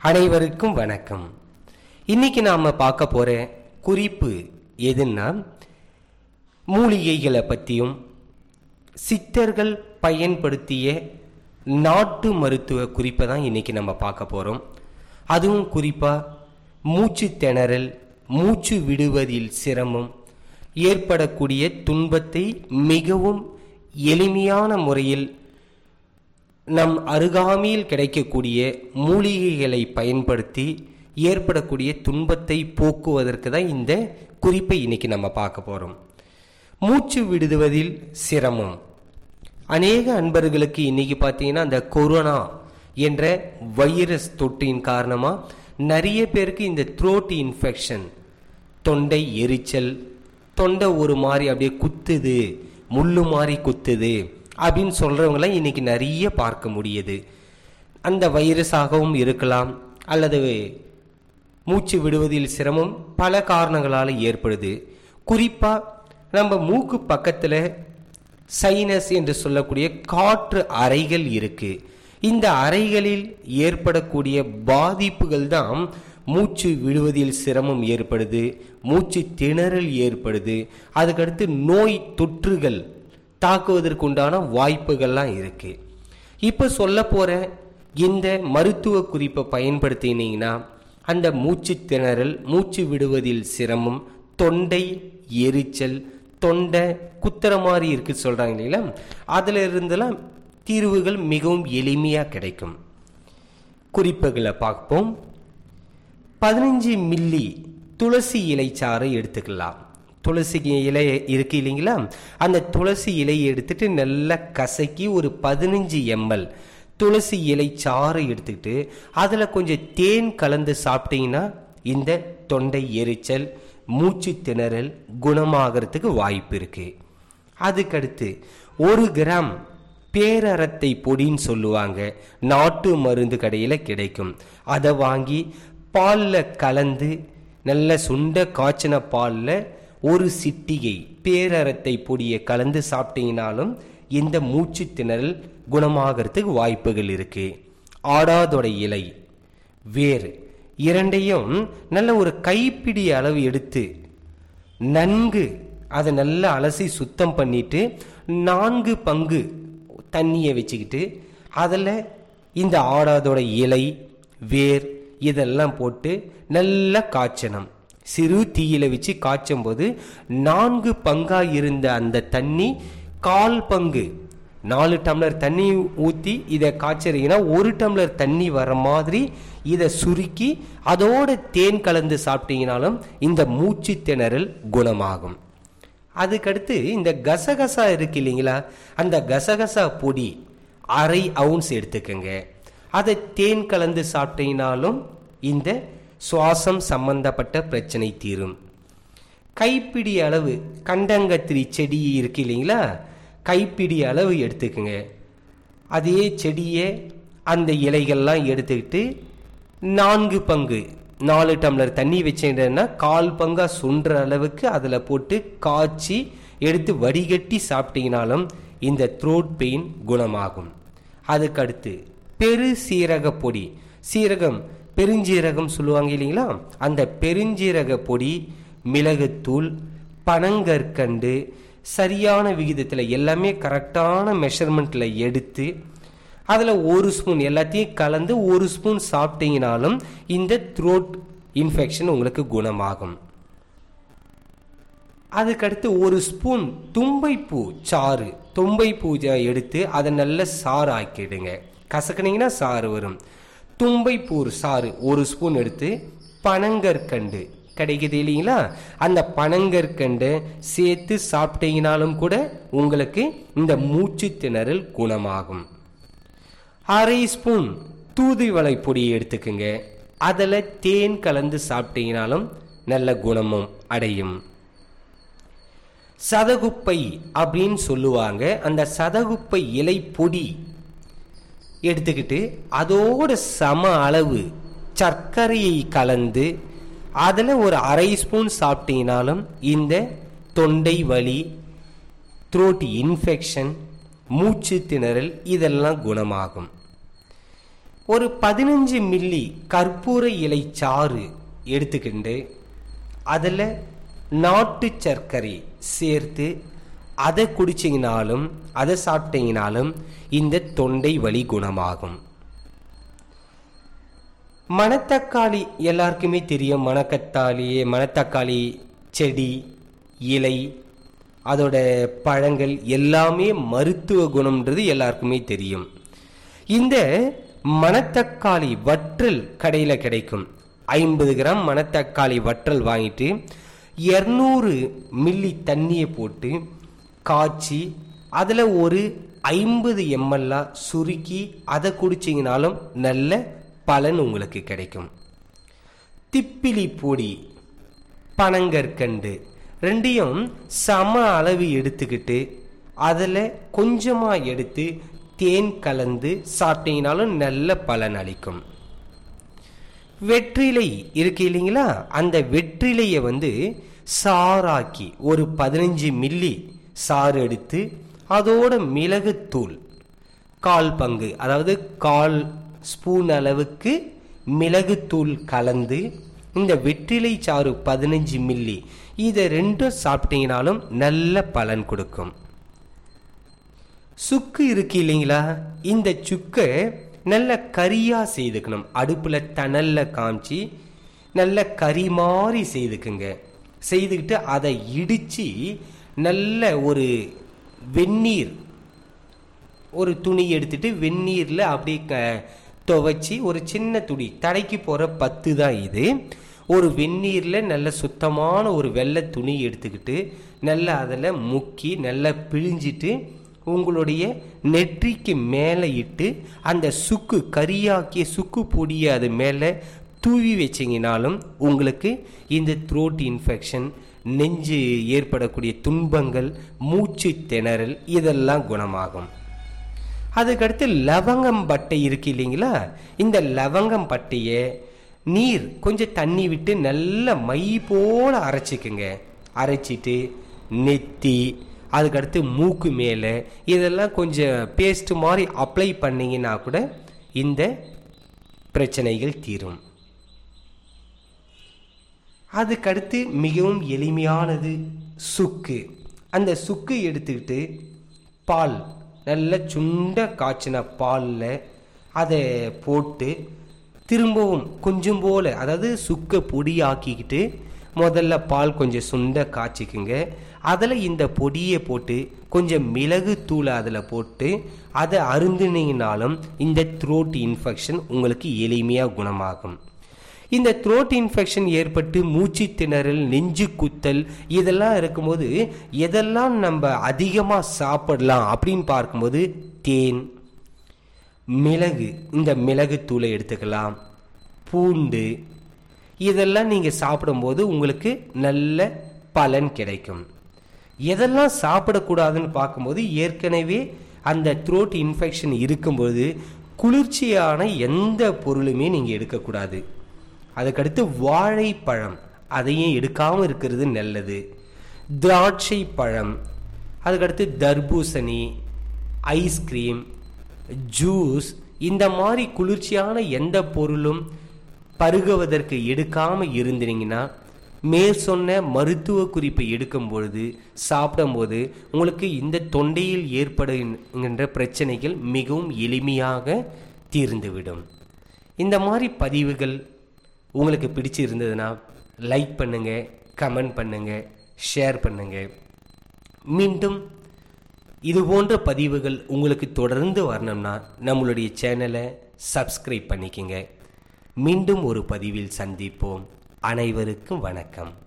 அனைவருக்கும் வணக்கம் இன்னைக்கு நாம பார்க்க போற குறிப்பு எதுன்னா மூலிகைகளை பற்றியும் சித்தர்கள் பயன்படுத்திய நாட்டு மருத்துவ குறிப்பை தான் இன்னைக்கு நம்ம பார்க்க போகிறோம் அதுவும் குறிப்பாக மூச்சு திணறல் மூச்சு விடுவதில் சிரமம் ஏற்படக்கூடிய துன்பத்தை மிகவும் எளிமையான முறையில் நம் அருகாமையில் கிடைக்கக்கூடிய மூலிகைகளை பயன்படுத்தி ஏற்படக்கூடிய துன்பத்தை போக்குவதற்கு தான் இந்த குறிப்பை இன்னைக்கு நம்ம பார்க்க போகிறோம் மூச்சு விடுவதில் சிரமம் அநேக அன்பர்களுக்கு இன்னைக்கு பார்த்தீங்கன்னா அந்த கொரோனா என்ற வைரஸ் தொற்றின் காரணமாக நிறைய பேருக்கு இந்த த்ரோட் இன்ஃபெக்ஷன் தொண்டை எரிச்சல் தொண்டை ஒரு மாதிரி அப்படியே குத்துது முள்ளு மாதிரி குத்துது அப்படின்னு சொல்கிறவங்களாம் இன்னைக்கு நிறைய பார்க்க முடியுது அந்த வைரஸாகவும் இருக்கலாம் அல்லது மூச்சு விடுவதில் சிரமம் பல காரணங்களால் ஏற்படுது குறிப்பாக நம்ம மூக்கு பக்கத்தில் சைனஸ் என்று சொல்லக்கூடிய காற்று அறைகள் இருக்கு இந்த அறைகளில் ஏற்படக்கூடிய பாதிப்புகள் தான் மூச்சு விடுவதில் சிரமம் ஏற்படுது மூச்சு திணறல் ஏற்படுது அதுக்கடுத்து நோய் தொற்றுகள் தாக்குவதற்குண்டான வாய்ப்புகள்லாம் இருக்கு இப்போ சொல்ல போற இந்த மருத்துவ குறிப்பை பயன்படுத்தினீங்கன்னா அந்த மூச்சு திணறல் மூச்சு விடுவதில் சிரமம் தொண்டை எரிச்சல் தொண்டை குத்துற மாதிரி இருக்கு சொல்றாங்க இல்லைங்களா அதுல இருந்தெல்லாம் தீர்வுகள் மிகவும் எளிமையாக கிடைக்கும் குறிப்புகளை பார்ப்போம் பதினஞ்சு மில்லி துளசி இலைச்சாறை எடுத்துக்கலாம் துளசி இலை இருக்கு இல்லைங்களா அந்த துளசி இலையை எடுத்துட்டு நல்லா கசக்கி ஒரு பதினஞ்சு எம்எல் துளசி இலை சாறு எடுத்துக்கிட்டு அதில் கொஞ்சம் தேன் கலந்து சாப்பிட்டீங்கன்னா இந்த தொண்டை எரிச்சல் மூச்சு திணறல் குணமாகறதுக்கு வாய்ப்பு இருக்கு அதுக்கடுத்து ஒரு கிராம் பேரரத்தை பொடின்னு சொல்லுவாங்க நாட்டு மருந்து கடையில் கிடைக்கும் அதை வாங்கி பாலில் கலந்து நல்ல சுண்ட காய்ச்சின பாலில் ஒரு சிட்டிகை பேரரத்தை பொடியை கலந்து சாப்பிட்டீங்கனாலும் இந்த மூச்சு திணறல் குணமாகறதுக்கு வாய்ப்புகள் இருக்கு ஆடாதொடை இலை வேர் இரண்டையும் நல்ல ஒரு கைப்பிடி அளவு எடுத்து நன்கு அதை நல்லா அலசி சுத்தம் பண்ணிட்டு நான்கு பங்கு தண்ணியை வச்சுக்கிட்டு அதில் இந்த ஆடாதோட இலை வேர் இதெல்லாம் போட்டு நல்லா காய்ச்சணும் சிறு தீயில வச்சு காய்ச்சும் போது நான்கு பங்கா இருந்த அந்த தண்ணி கால் பங்கு நாலு டம்ளர் தண்ணி ஊற்றி இதை காய்ச்சறீங்கன்னா ஒரு டம்ளர் தண்ணி வர மாதிரி இதை சுருக்கி அதோட தேன் கலந்து சாப்பிட்டீங்கனாலும் இந்த மூச்சு திணறல் குணமாகும் அதுக்கடுத்து இந்த கசகசா இருக்கு இல்லைங்களா அந்த கசகசா பொடி அரை அவுன்ஸ் எடுத்துக்கோங்க அதை தேன் கலந்து சாப்பிட்டீங்கனாலும் இந்த சுவாசம் சம்பந்தப்பட்ட பிரச்சனை தீரும் கைப்பிடி அளவு கண்டங்கத்திரி செடி இருக்கு இல்லைங்களா கைப்பிடி அளவு எடுத்துக்கோங்க அதே செடியை அந்த இலைகள்லாம் எடுத்துக்கிட்டு நான்கு பங்கு நாலு டம்ளர் தண்ணி வச்சுட்டேன்னா கால் பங்கா சுன்ற அளவுக்கு அதில் போட்டு காய்ச்சி எடுத்து வடிகட்டி சாப்பிட்டீங்கனாலும் இந்த த்ரோட் பெயின் குணமாகும் அதுக்கடுத்து பெரு சீரக பொடி சீரகம் பெருஞ்சீரகம் சொல்லுவாங்க இல்லைங்களா அந்த பெருஞ்சீரக பொடி மிளகுத்தூள் பனங்கற்கண்டு சரியான விகிதத்தில் எல்லாமே கரெக்டான மெஷர்மெண்ட்டில் எடுத்து அதில் ஒரு ஸ்பூன் எல்லாத்தையும் கலந்து ஒரு ஸ்பூன் சாப்பிட்டீங்கனாலும் இந்த த்ரோட் இன்ஃபெக்ஷன் உங்களுக்கு குணமாகும் அதுக்கடுத்து ஒரு ஸ்பூன் தும்பைப்பூ சாறு தும்பைப்பூ எடுத்து அதை நல்ல சாறு ஆக்கிடுங்க கசக்குனீங்கன்னா சாறு வரும் தும்பைப்பூ சாறு ஒரு ஸ்பூன் எடுத்து பனங்கற்கண்டு கிடைக்குது இல்லைங்களா அந்த பனங்கற்கண்டு சேர்த்து சாப்பிட்டீங்கனாலும் கூட உங்களுக்கு இந்த மூச்சு திணறல் குணமாகும் அரை ஸ்பூன் தூதுவளை பொடியை எடுத்துக்கோங்க அதில் தேன் கலந்து சாப்பிட்டீங்கனாலும் நல்ல குணமும் அடையும் சதகுப்பை அப்படின்னு சொல்லுவாங்க அந்த சதகுப்பை இலை பொடி எடுத்துக்கிட்டு அதோட சம அளவு சர்க்கரையை கலந்து அதில் ஒரு அரை ஸ்பூன் சாப்பிட்டீங்கனாலும் இந்த தொண்டை வலி த்ரோட் இன்ஃபெக்ஷன் மூச்சு திணறல் இதெல்லாம் குணமாகும் ஒரு பதினஞ்சு மில்லி கற்பூர இலை சாறு எடுத்துக்கிண்டு அதில் நாட்டு சர்க்கரை சேர்த்து அதை குடிச்சிங்கனாலும் அதை சாப்பிட்டீங்கனாலும் இந்த தொண்டை வலி குணமாகும் மணத்தக்காளி எல்லாருக்குமே தெரியும் மணக்கத்தாளி மணத்தக்காளி செடி இலை அதோட பழங்கள் எல்லாமே மருத்துவ குணம்ன்றது எல்லாருக்குமே தெரியும் இந்த மணத்தக்காளி வற்றல் கடையில் கிடைக்கும் ஐம்பது கிராம் மணத்தக்காளி வற்றல் வாங்கிட்டு இரநூறு மில்லி தண்ணியை போட்டு காய்ச்சி அதில் ஒரு ஐம்பது எம்எல்லா சுருக்கி அதை குடிச்சிங்கனாலும் நல்ல பலன் உங்களுக்கு கிடைக்கும் திப்பிலி பொடி பனங்கற்கண்டு ரெண்டையும் சம அளவு எடுத்துக்கிட்டு அதில் கொஞ்சமாக எடுத்து தேன் கலந்து சாப்பிட்டீங்கனாலும் நல்ல பலன் அளிக்கும் வெற்றிலை இருக்கு இல்லைங்களா அந்த வெற்றிலையை வந்து சாராக்கி ஒரு பதினஞ்சு மில்லி சாறு எடுத்து அதோட மிளகுத்தூள் கால் பங்கு அதாவது கால் ஸ்பூன் அளவுக்கு மிளகுத்தூள் கலந்து இந்த வெற்றிலை சாறு பதினஞ்சு மில்லி இதை ரெண்டும் சாப்பிட்டீங்கனாலும் நல்ல பலன் கொடுக்கும் சுக்கு இருக்கு இல்லைங்களா இந்த சுக்கை நல்ல கரியாக செய்துக்கணும் அடுப்பில் தணல்ல காமிச்சு நல்ல கறி மாதிரி செய்துக்குங்க செய்துக்கிட்டு அதை இடித்து நல்ல ஒரு வெந்நீர் ஒரு துணி எடுத்துட்டு வெந்நீரில் அப்படியே க துவைச்சி ஒரு சின்ன துணி தடைக்கு போகிற பத்து தான் இது ஒரு வெந்நீரில் நல்ல சுத்தமான ஒரு வெள்ளை துணி எடுத்துக்கிட்டு நல்லா அதில் முக்கி நல்லா பிழிஞ்சிட்டு உங்களுடைய நெற்றிக்கு மேலே இட்டு அந்த சுக்கு கரியாக்கிய சுக்கு பொடியை அது மேலே தூவி வச்சிங்கனாலும் உங்களுக்கு இந்த த்ரோட் இன்ஃபெக்ஷன் நெஞ்சு ஏற்படக்கூடிய துன்பங்கள் மூச்சு திணறல் இதெல்லாம் குணமாகும் அதுக்கடுத்து லவங்கம் பட்டை இருக்கு இல்லைங்களா இந்த லவங்கம் பட்டையை நீர் கொஞ்சம் தண்ணி விட்டு நல்ல மை போல அரைச்சிக்குங்க அரைச்சிட்டு நெத்தி அதுக்கடுத்து மூக்கு மேலே இதெல்லாம் கொஞ்சம் பேஸ்ட் மாதிரி அப்ளை பண்ணிங்கன்னா கூட இந்த பிரச்சனைகள் தீரும் அதுக்கடுத்து மிகவும் எளிமையானது சுக்கு அந்த சுக்கு எடுத்துக்கிட்டு பால் நல்ல சுண்ட காய்ச்சின பாலில் அதை போட்டு திரும்பவும் கொஞ்சம் போல் அதாவது சுக்கை பொடியாக்கிக்கிட்டு முதல்ல பால் கொஞ்சம் சுண்ட காய்ச்சிக்குங்க அதில் இந்த பொடியை போட்டு கொஞ்சம் மிளகு தூளை அதில் போட்டு அதை அருந்தினீங்கனாலும் இந்த த்ரோட் இன்ஃபெக்ஷன் உங்களுக்கு எளிமையாக குணமாகும் இந்த த்ரோட் இன்ஃபெக்ஷன் ஏற்பட்டு மூச்சு திணறல் நெஞ்சு குத்தல் இதெல்லாம் இருக்கும்போது எதெல்லாம் நம்ம அதிகமாக சாப்பிடலாம் அப்படின்னு பார்க்கும்போது தேன் மிளகு இந்த மிளகு தூளை எடுத்துக்கலாம் பூண்டு இதெல்லாம் நீங்கள் சாப்பிடும்போது உங்களுக்கு நல்ல பலன் கிடைக்கும் எதெல்லாம் சாப்பிடக்கூடாதுன்னு பார்க்கும்போது ஏற்கனவே அந்த த்ரோட் இன்ஃபெக்ஷன் இருக்கும்போது குளிர்ச்சியான எந்த பொருளுமே நீங்கள் எடுக்கக்கூடாது அதுக்கடுத்து வாழைப்பழம் அதையும் எடுக்காமல் இருக்கிறது நல்லது திராட்சை பழம் அதுக்கடுத்து தர்பூசணி ஐஸ்கிரீம் ஜூஸ் இந்த மாதிரி குளிர்ச்சியான எந்த பொருளும் பருகுவதற்கு எடுக்காமல் இருந்தீங்கன்னா மேற் சொன்ன மருத்துவ குறிப்பை எடுக்கும் பொழுது சாப்பிடும்போது உங்களுக்கு இந்த தொண்டையில் ஏற்படுகின்ற பிரச்சனைகள் மிகவும் எளிமையாக தீர்ந்துவிடும் இந்த மாதிரி பதிவுகள் உங்களுக்கு பிடிச்சிருந்ததுன்னா லைக் பண்ணுங்க கமெண்ட் பண்ணுங்க ஷேர் பண்ணுங்க மீண்டும் இது போன்ற பதிவுகள் உங்களுக்கு தொடர்ந்து வரணும்னா நம்மளுடைய சேனலை சப்ஸ்கிரைப் பண்ணிக்கங்க மீண்டும் ஒரு பதிவில் சந்திப்போம் அனைவருக்கும் வணக்கம்